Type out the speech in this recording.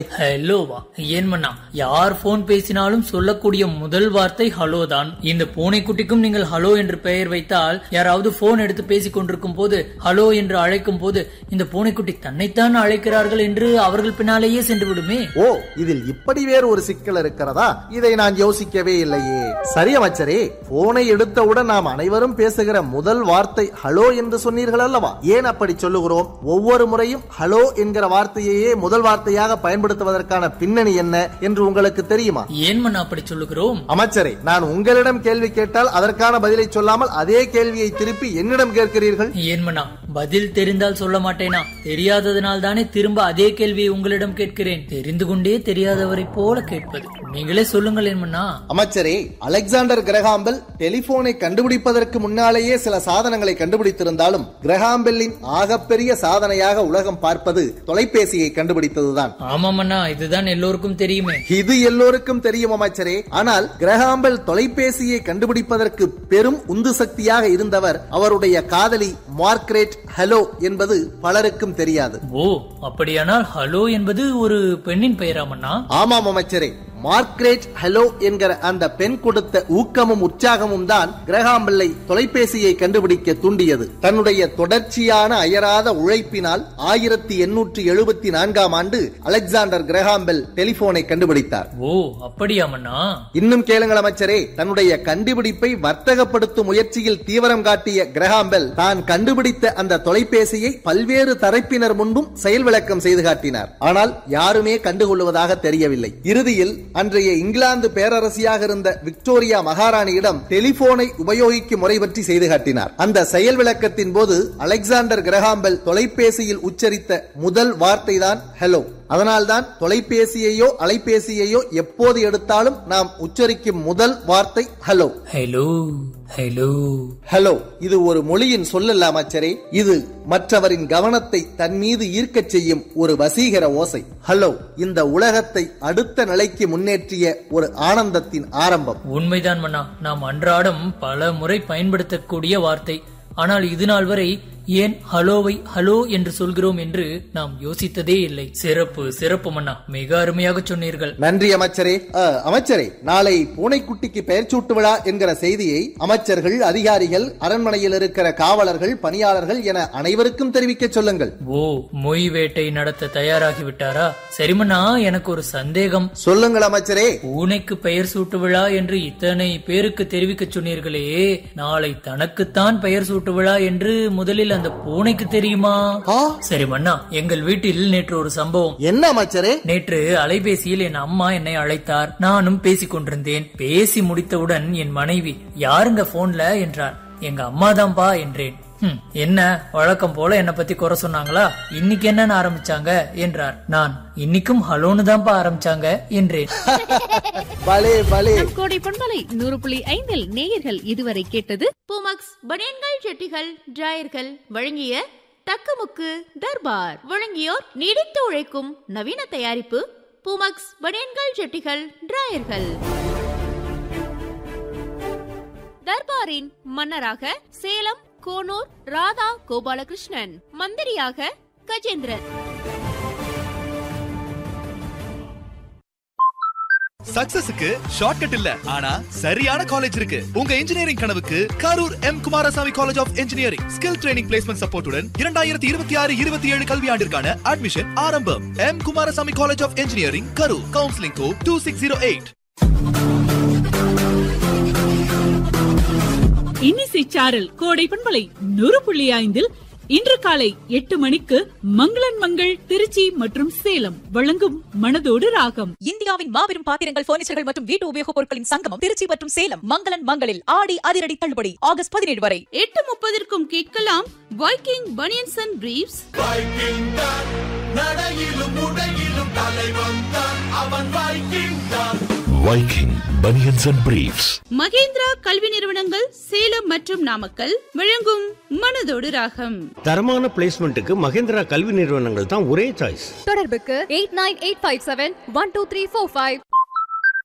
ஹலோவா ஏன் மன்னா யார் போன் பேசினாலும் சொல்லக்கூடிய முதல் வார்த்தை ஹலோ தான் இந்த பூனைக்குட்டிக்கும் நீங்கள் ஹலோ என்று பெயர் வைத்தால் யாராவது போன் எடுத்து பேசிக் கொண்டிருக்கும் போது ஹலோ என்று அழைக்கும் போது இந்த பூனைக்குட்டி தன்னைத்தான் அழைக்கிறார்கள் என்று அவர்கள் பின்னாலேயே சென்று விடுமே ஓ இதில் இப்படி வேறு ஒரு சிக்கல் இருக்கிறதா இதை நான் யோசிக்கவே இல்லையே சரி அமைச்சரே போனை எடுத்தவுடன் நாம் அனைவரும் பேசுகிற முதல் வார்த்தை ஹலோ என்று சொன்னீர்கள் அல்லவா ஏன் அப்படி சொல்லுகிறோம் ஒவ்வொரு முறையும் ஹலோ என்கிற வார்த்தையையே முதல் வார்த்தையாக பயன்படுத்துவதற்கான பின்னணி என்ன என்று உங்களுக்கு தெரியுமா ஏன் மன்னா அப்படி சொல்லுகிறோம் அமைச்சரே நான் உங்களிடம் கேள்வி கேட்டால் அதற்கான பதிலை சொல்லாமல் அதே கேள்வியை திருப்பி என்னிடம் கேட்கிறீர்கள் ஏன் மன்னா பதில் தெரிந்தால் சொல்ல மாட்டேனா தெரியாததனால் தானே திரும்ப அதே கேள்வியை உங்களிடம் கேட்கிறேன் தெரிந்து கொண்டே தெரியாதவரை போல கேட்பது நீங்களே சொல்லுங்கள் ஏன் மன்னா அமைச்சரே அலெக்சாண்டர் கிரகாம்பெல் டெலிபோனை கண்டுபிடிப்பதற்கு முன்னாலேயே சில சாதனங்களை கண்டுபிடித்திருந்தாலும் கிரகாம்பெல்லின் ஆகப்பெரிய சாதனையாக உலகம் பார்ப்பது தொலைபேசியை கண்டுபிடித்ததுதான் ஆமாம் அண்ணா இதுதான் எல்லோருக்கும் தெரியுமே இது எல்லோருக்கும் தெரியும் அமைச்சரே ஆனால் கிரகாம்பெல் தொலைபேசியை கண்டுபிடிப்பதற்கு பெரும் உந்து சக்தியாக இருந்தவர் அவருடைய காதலி மார்க்ரெட் ஹலோ என்பது பலருக்கும் தெரியாது ஓ அப்படியானால் ஹலோ என்பது ஒரு பெண்ணின் பெயராமண்ணா ஆமாம் அமைச்சரே மார்க்ரெட் ஹலோ என்கிற அந்த பெண் கொடுத்த ஊக்கமும் உற்சாகமும் தான் கிரகாம்பெல்லை தொலைபேசியை கண்டுபிடிக்க தூண்டியது தன்னுடைய தொடர்ச்சியான அயராத உழைப்பினால் ஆயிரத்தி எண்ணூற்றி எழுபத்தி நான்காம் ஆண்டு அலெக்சாண்டர் கிரகாம்பெல் டெலிபோனை கண்டுபிடித்தார் ஓ அப்படியாமண்ணா இன்னும் கேளுங்கள் அமைச்சரே தன்னுடைய கண்டுபிடிப்பை வர்த்தகப்படுத்தும் முயற்சியில் தீவிரம் காட்டிய கிரகாம்பெல் தான் கண்டுபிடித்த அந்த தொலைபேசியை பல்வேறு தரப்பினர் முன்பும் செயல் விளக்கம் செய்து காட்டினார் ஆனால் யாருமே கண்டுகொள்வதாக தெரியவில்லை இறுதியில் அன்றைய இங்கிலாந்து பேரரசியாக இருந்த விக்டோரியா மகாராணியிடம் டெலிபோனை உபயோகிக்கும் முறை பற்றி செய்து காட்டினார் அந்த செயல் விளக்கத்தின் போது அலெக்சாண்டர் கிரகாம்பெல் தொலைபேசியில் உச்சரித்த முதல் வார்த்தை தான் ஹலோ அதனால்தான் தொலைபேசியையோ அலைபேசியையோ எப்போது எடுத்தாலும் நாம் உச்சரிக்கும் முதல் வார்த்தை ஹலோ ஹலோ ஹலோ ஹலோ இது ஒரு மொழியின் சொல்லல்ல அமைச்சரே இது மற்றவரின் கவனத்தை தன் மீது ஈர்க்கச் செய்யும் ஒரு வசீகர ஓசை ஹலோ இந்த உலகத்தை அடுத்த நிலைக்கு முன்னேற்றிய ஒரு ஆனந்தத்தின் ஆரம்பம் உண்மைதான் மன்னா நாம் அன்றாடம் பல முறை பயன்படுத்தக்கூடிய வார்த்தை ஆனால் இது நாள் வரை ஏன் ஹலோவை ஹலோ என்று சொல்கிறோம் என்று நாம் யோசித்ததே இல்லை சிறப்பு சிறப்பு மன்னா மிக அருமையாக சொன்னீர்கள் நன்றி அமைச்சரே அ, அமைச்சரே நாளை பூனைக்குட்டிக்கு பெயர் சூட்டு விழா என்கிற செய்தியை அமைச்சர்கள் அதிகாரிகள் அரண்மனையில் இருக்கிற காவலர்கள் பணியாளர்கள் என அனைவருக்கும் தெரிவிக்க சொல்லுங்கள் ஓ மொய் வேட்டை நடத்த தயாராகி விட்டாரா சரி மன்னா எனக்கு ஒரு சந்தேகம் சொல்லுங்கள் அமைச்சரே பூனைக்கு பெயர் சூட்டு விழா என்று இத்தனை பேருக்கு தெரிவிக்க சொன்னீர்களே நாளை தனக்குத்தான் பெயர் சூட்டு விழா என்று முதலில் அந்த பூனைக்கு தெரியுமா ஆ, சரி மன்னா எங்கள் வீட்டில் நேற்று ஒரு சம்பவம் என்ன அமைச்சரே நேற்று அலைபேசியில் என் அம்மா என்னை அழைத்தார் நானும் பேசிக் கொண்டிருந்தேன் பேசி முடித்தவுடன் என் மனைவி யாருங்க போன்ல என்றார் எங்க அம்மாதான்பா என்றேன் "ஹம், என்ன வழக்கம் போல என்ன பத்தி குறை சொன்னாங்களா இன்னைக்கு என்னன்னு ஆரம்பிச்சாங்க என்றார் நான் இன்னைக்கும் ஹலோன்னு தான்ப்பா ஆரம்பிச்சாங்க என்றேன் பலே பலே நம் கோடை பண்பலை நூறு புள்ளி ஐந்தில் நேயர்கள் இதுவரை கேட்டது பூமக்ஸ் பனியன்கள் ஜெட்டிகள் டிராயர்கள் வழங்கிய தக்கமுக்கு தர்பார் வழங்கியோர் நீடித்து உழைக்கும் நவீன தயாரிப்பு பூமக்ஸ் பனியன்கள் ஜெட்டிகள் டிராயர்கள் தர்பாரின் மன்னராக சேலம் கோனூர் ராதா கோபாலகிருஷ்ணன் மந்திரியாக கஜேந்திரன் சக்சஸுக்கு ஷார்ட்கட் இல்ல ஆனா சரியான காலேஜ் இருக்கு உங்க இன்ஜினியரிங் கனவுக்கு Karur M Kumaraswamy college of engineering skill training placement சப்போர்ட்டுடன் இரண்டாயிரத்தி இருபத்தி ஆறு இருபத்தி ஏழு கல்வியாண்டிற்கான அட்மிஷன் ஆரம்பம் M Kumaraswamy college of engineering Karur counselling code two six zero eight இன்னிசை சாரல் கோடை பண்பலை நூறு புள்ளி ஐந்தில் இன்று காலை எட்டு மணிக்கு மங்களன் மங்கள் திருச்சி மற்றும் சேலம் வழங்கும் மனதோடு ராகம் இந்தியாவின் மாபெரும் பாத்திரங்கள் பர்னிச்சர்கள் மற்றும் வீட்டு உபயோகப் பொருட்களின் சங்கமம் திருச்சி மற்றும் சேலம் மங்களன் மங்களில் ஆடி அதிரடி தள்ளுபடி ஆகஸ்ட் பதினேழு வரை எட்டு முப்பதற்கும் கேட்கலாம் Viking banians and briefs Viking Bunions and Briefs. Mahendra கல்வி நிறுவனங்கள் சேலம் மற்றும் நாமக்கல் வழங்கும் மனதோடு ராகம் தரமான பிளேஸ்மெண்ட்டுக்கு மகேந்திரா கல்வி நிறுவனங்கள் தான் ஒரே சாய்ஸ் தொடர்புக்கு eight nine eight five seven one two three four five